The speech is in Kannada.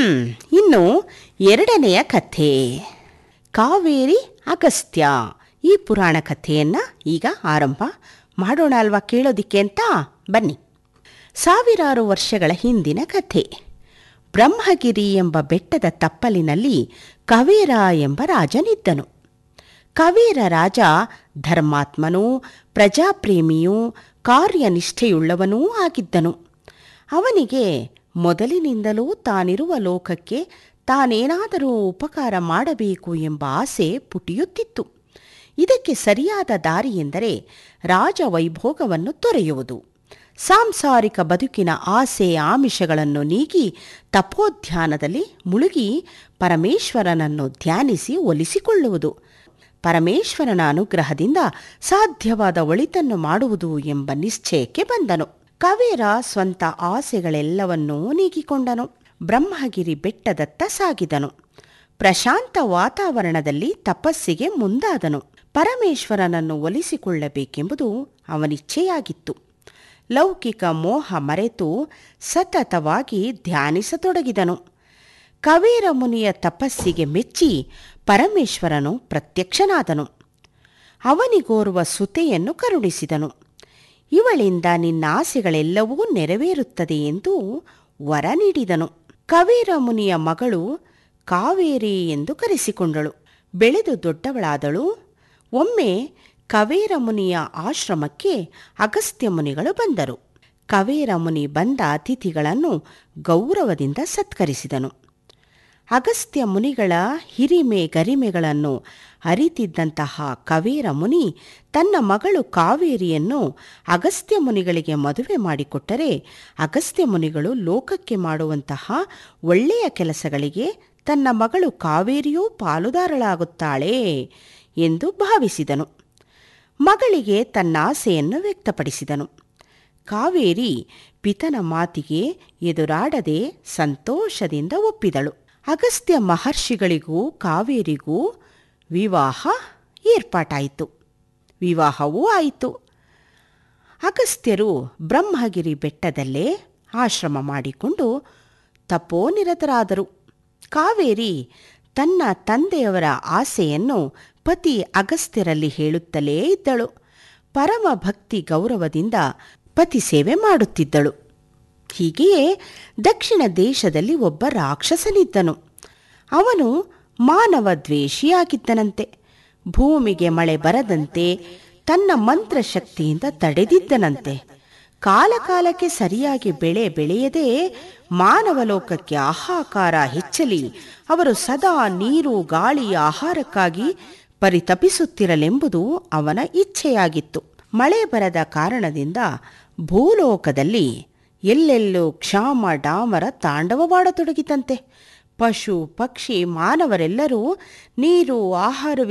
ಹ್ಮ್ ಇನ್ನು ಎರಡನೆಯ ಕಥೆ ಕಾವೇರಿ ಅಗಸ್ತ್ಯ ಈ ಪುರಾಣ ಕಥೆಯನ್ನ ಈಗ ಆರಂಭ ಮಾಡೋಣ ಅಲ್ವಾ ಕೇಳೋದಿಕ್ಕೆ ಅಂತ ಬನ್ನಿ ಸಾವಿರಾರು ವರ್ಷಗಳ ಹಿಂದಿನ ಕಥೆ ಬ್ರಹ್ಮಗಿರಿ ಎಂಬ ಬೆಟ್ಟದ ತಪ್ಪಲಿನಲ್ಲಿ ಕವೇರ ಎಂಬ ರಾಜನಿದ್ದನು ಕವೇರ ರಾಜ ಧರ್ಮಾತ್ಮನೂ ಪ್ರಜಾಪ್ರೇಮಿಯೂ ಕಾರ್ಯನಿಷ್ಠೆಯುಳ್ಳವನೂ ಆಗಿದ್ದನು ಅವನಿಗೆ ಮೊದಲಿನಿಂದಲೂ ತಾನಿರುವ ಲೋಕಕ್ಕೆ ತಾನೇನಾದರೂ ಉಪಕಾರ ಮಾಡಬೇಕು ಎಂಬ ಆಸೆ ಪುಟಿಯುತ್ತಿತ್ತು ಇದಕ್ಕೆ ಸರಿಯಾದ ದಾರಿ ಎಂದರೆ ರಾಜವೈಭೋಗವನ್ನು ತೊರೆಯುವುದು ಸಾಂಸಾರಿಕ ಬದುಕಿನ ಆಸೆ ಆಮಿಷಗಳನ್ನು ನೀಗಿ ತಪೋಧ್ಯಾನದಲ್ಲಿ ಮುಳುಗಿ ಪರಮೇಶ್ವರನನ್ನು ಧ್ಯಾನಿಸಿ ಒಲಿಸಿಕೊಳ್ಳುವುದು ಪರಮೇಶ್ವರನ ಅನುಗ್ರಹದಿಂದ ಸಾಧ್ಯವಾದ ಒಳಿತನ್ನು ಮಾಡುವುದು ಎಂಬ ನಿಶ್ಚಯಕ್ಕೆ ಬಂದನು ಕವೇರ ಸ್ವಂತ ಆಸೆಗಳೆಲ್ಲವನ್ನೂ ನೀಗಿಕೊಂಡನು ಬ್ರಹ್ಮಗಿರಿ ಬೆಟ್ಟದತ್ತ ಸಾಗಿದನು ಪ್ರಶಾಂತ ವಾತಾವರಣದಲ್ಲಿ ತಪಸ್ಸಿಗೆ ಮುಂದಾದನು ಪರಮೇಶ್ವರನನ್ನು ಒಲಿಸಿಕೊಳ್ಳಬೇಕೆಂಬುದು ಅವನಿಚ್ಛೆಯಾಗಿತ್ತು ಲೌಕಿಕ ಮೋಹ ಮರೆತು ಸತತವಾಗಿ ಧ್ಯಾನಿಸತೊಡಗಿದನು ಕವೇರ ಮುನಿಯ ತಪಸ್ಸಿಗೆ ಮೆಚ್ಚಿ ಪರಮೇಶ್ವರನು ಪ್ರತ್ಯಕ್ಷನಾದನು ಅವನಿಗೋರ್ವ ಸುತೆಯನ್ನು ಕರುಣಿಸಿದನು ಇವಳಿಂದ ನಿನ್ನ ಆಸೆಗಳೆಲ್ಲವೂ ನೆರವೇರುತ್ತದೆ ಎಂದು ವರ ನೀಡಿದನು ಕವೇರ ಮುನಿಯ ಮಗಳು ಕಾವೇರಿ ಎಂದು ಕರೆಸಿಕೊಂಡಳು ಬೆಳೆದು ದೊಡ್ಡವಳಾದಳು ಒಮ್ಮೆ ಕವೇರ ಮುನಿಯ ಆಶ್ರಮಕ್ಕೆ ಅಗಸ್ತ್ಯ ಮುನಿಗಳು ಬಂದರು ಕವೇರ ಮುನಿ ಬಂದ ಅತಿಥಿಗಳನ್ನು ಗೌರವದಿಂದ ಸತ್ಕರಿಸಿದನು ಅಗಸ್ತ್ಯ ಮುನಿಗಳ ಹಿರಿಮೆ ಗರಿಮೆಗಳನ್ನು ಅರಿತಿದ್ದಂತಹ ಕವೇರ ಮುನಿ ತನ್ನ ಮಗಳು ಕಾವೇರಿಯನ್ನು ಅಗಸ್ತ್ಯ ಮುನಿಗಳಿಗೆ ಮದುವೆ ಮಾಡಿಕೊಟ್ಟರೆ ಅಗಸ್ತ್ಯ ಮುನಿಗಳು ಲೋಕಕ್ಕೆ ಮಾಡುವಂತಹ ಒಳ್ಳೆಯ ಕೆಲಸಗಳಿಗೆ ತನ್ನ ಮಗಳು ಕಾವೇರಿಯೂ ಪಾಲುದಾರಳಾಗುತ್ತಾಳೆ ಎಂದು ಭಾವಿಸಿದನು ಮಗಳಿಗೆ ತನ್ನ ಆಸೆಯನ್ನು ವ್ಯಕ್ತಪಡಿಸಿದನು ಕಾವೇರಿ ಪಿತನ ಮಾತಿಗೆ ಎದುರಾಡದೆ ಸಂತೋಷದಿಂದ ಒಪ್ಪಿದಳು ಅಗಸ್ತ್ಯ ಮಹರ್ಷಿಗಳಿಗೂ ಕಾವೇರಿಗೂ ವಿವಾಹ ಏರ್ಪಾಟಾಯಿತು ವಿವಾಹವೂ ಆಯಿತು ಅಗಸ್ತ್ಯರು ಬ್ರಹ್ಮಗಿರಿ ಬೆಟ್ಟದಲ್ಲೇ ಆಶ್ರಮ ಮಾಡಿಕೊಂಡು ತಪೋನಿರತರಾದರು ಕಾವೇರಿ ತನ್ನ ತಂದೆಯವರ ಆಸೆಯನ್ನು ಪತಿ ಅಗಸ್ತ್ಯರಲ್ಲಿ ಹೇಳುತ್ತಲೇ ಇದ್ದಳು ಪರಮ ಭಕ್ತಿ ಗೌರವದಿಂದ ಪತಿ ಸೇವೆ ಮಾಡುತ್ತಿದ್ದಳು ಹೀಗೆಯೇ ದಕ್ಷಿಣ ದೇಶದಲ್ಲಿ ಒಬ್ಬ ರಾಕ್ಷಸನಿದ್ದನು ಅವನು ಮಾನವ ದ್ವೇಷಿಯಾಗಿದ್ದನಂತೆ ಭೂಮಿಗೆ ಮಳೆ ಬರದಂತೆ ತನ್ನ ಮಂತ್ರಶಕ್ತಿಯಿಂದ ತಡೆದಿದ್ದನಂತೆ ಕಾಲಕಾಲಕ್ಕೆ ಸರಿಯಾಗಿ ಬೆಳೆ ಬೆಳೆಯದೆ ಮಾನವ ಲೋಕಕ್ಕೆ ಆಹಾಕಾರ ಹೆಚ್ಚಲಿ ಅವರು ಸದಾ ನೀರು ಗಾಳಿ ಆಹಾರಕ್ಕಾಗಿ ಪರಿತಪಿಸುತ್ತಿರಲೆಂಬುದು ಅವನ ಇಚ್ಛೆಯಾಗಿತ್ತು ಮಳೆ ಬರದ ಕಾರಣದಿಂದ ಭೂಲೋಕದಲ್ಲಿ ಎಲ್ಲೆಲ್ಲೂ ಕ್ಷಾಮ ಡಾಮರ ತಾಂಡವವಾಡತೊಡಗಿತಂತೆ ಪಶು ಪಕ್ಷಿ ಮಾನವರೆಲ್ಲರೂ ನೀರು ಆಹಾರವಿಲ್ಲ